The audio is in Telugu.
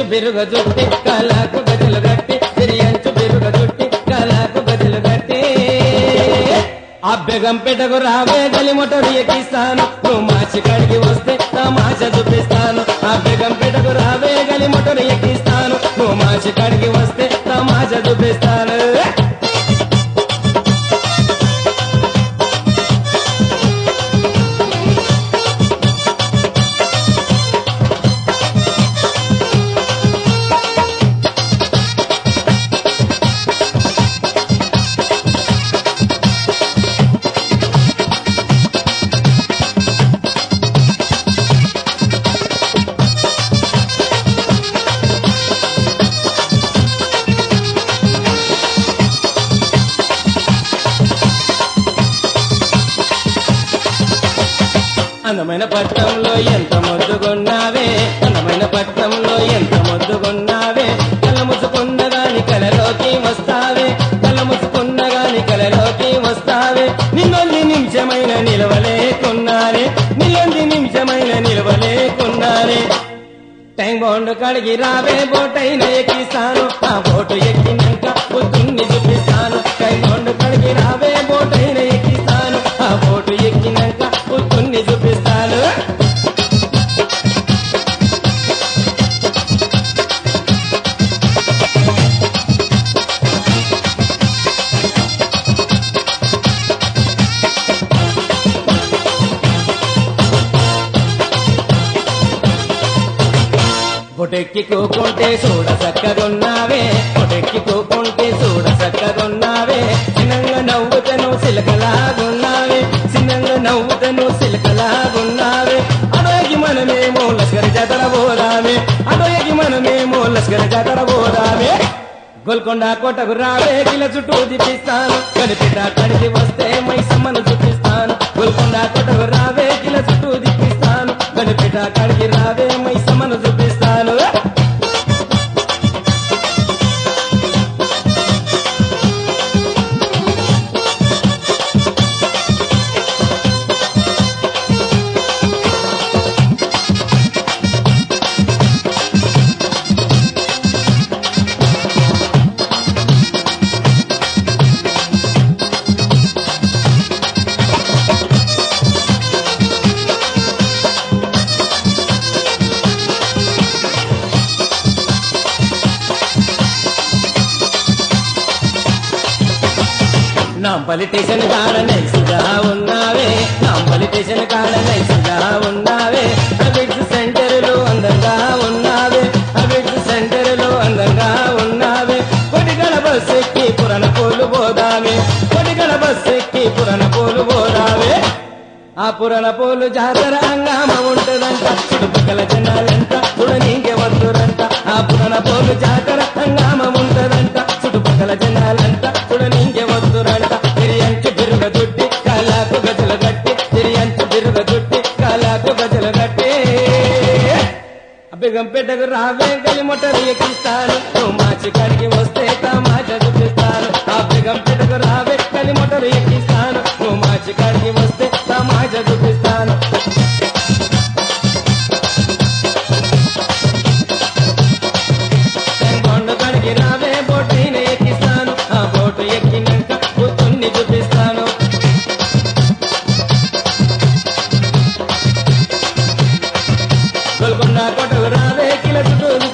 బిరుగ జుట్టి కాలాకు గజలు గట్టి తిరియంచు బిరుగ జుట్టి కాలాకు గజలు గట్టి ఆ బెగం పెట్టకు రావే గలి మొటరు ఎక్కిస్తాను నువ్వు మాచి కడిగి వస్తే తమాష చూపిస్తాను ఆ బెగం పెట్టకు రావే గలి మొటరు ఎక్కిస్తాను నువ్వు మాచి కడిగి వస్తే తమాష చూపిస్తాను అందమైన పట్నంలో ఎంత మొద్దుగున్నావే అందమైన పట్నంలో ఎంత మొద్దుగున్నావే కళ్ళ ముసుకున్న గాని కలలోకి వస్తావే కళ్ళ ముసుకున్న గాని కలలోకి వస్తావే నిన్నొల్లి నిమిషమైన నిలవలేకున్నానే నిన్నొల్లి నిమిషమైన నిలవలేకున్నానే టైం బాండ్ కడిగి రావే బోటైన ఎక్కిస్తాను ఆ బోటు ఎక్కినాక పొద్దున్ని చూపిస్తాను టైం బాండ్ కడిగి రావే బోటైన ఎక్కిస్తాను ఆ బోటు ఎక్కినాక పొద్దున్ని చూపిస్తాను పొటెక్కి కూకుంటే చూడ చక్కగున్నావే పొటెక్కి కూకుంటే చూడ చక్కగున్నావే చిన్నంగా నవ్వుతను సిలకలాగున్నావే చిన్నంగా నవ్వుతను సిలకలాగున్నావే అడోగి మనమేమో లష్కర్ జాతర పోదామే అడోగి మనమేమో లష్కర్ జాతర పోదామే గోల్కొండ కోటకు రావే కిల చుట్టూ తిప్పిస్తాను కనిపిట కడిగి వస్తే మైసమ్మను చూపిస్తాను గోల్కొండ కోటకు రావే కిల చుట్టూ తిప్పిస్తాను కనిపిట కడిగి రావే మైసమ్మను చూపిస్తాను నా పొలిటీషియన్ కాడ నైసుగా ఉన్నావే నా పొలిటీషియన్ కాడ నైసుగా ఉన్నావే అబిడ్స్ సెంటర్లు అందంగా ఉన్నావే అబిడ్స్ సెంటర్లు అందంగా ఉన్నావే కొడిగల బస్ ఎక్కి పురణ పోలు పోదామే కొడిగల బస్ ఎక్కి పురణ పోలు పోదామే ఆ పురణ పోలు జాతర అంగామ ఉంటదంట చుట్టుపక్కల జనాలంట చూడనీకే వద్దురంట ఆ పురణ పోలు జాతర అంగామ ఉంటదంట చుట్టుపక్కల జనాలంట చూడనీకే వద్దురంట తిరియంచు బిరుగ దుడ్డి కాలాకు గజలు గట్టి తిరియంచు బిరుగ దుడ్డి కాలాకు గజలు గట్టి అబ్బిగం పెట్టకు రావే గలి మొట్టలు ఎక్కిస్తాను నువ్వు మాచి కడిగి వస్తే తమాష చూపిస్తాను అబ్బిగం పెట్టకు రావే గలి మొట్టలు ఎక్కిస్తాను నువ్వు మాచి కడిగి వస్తే తమాష చూపిస్తాను బొండు కడిగి రావే బోటైన ఎక్కిస్తాను ఆ బోటు ఎక్కినాక కూతుర్ని చూపిస్తాను గోల్కొండ కోటకు రావే కిల చుట్టూ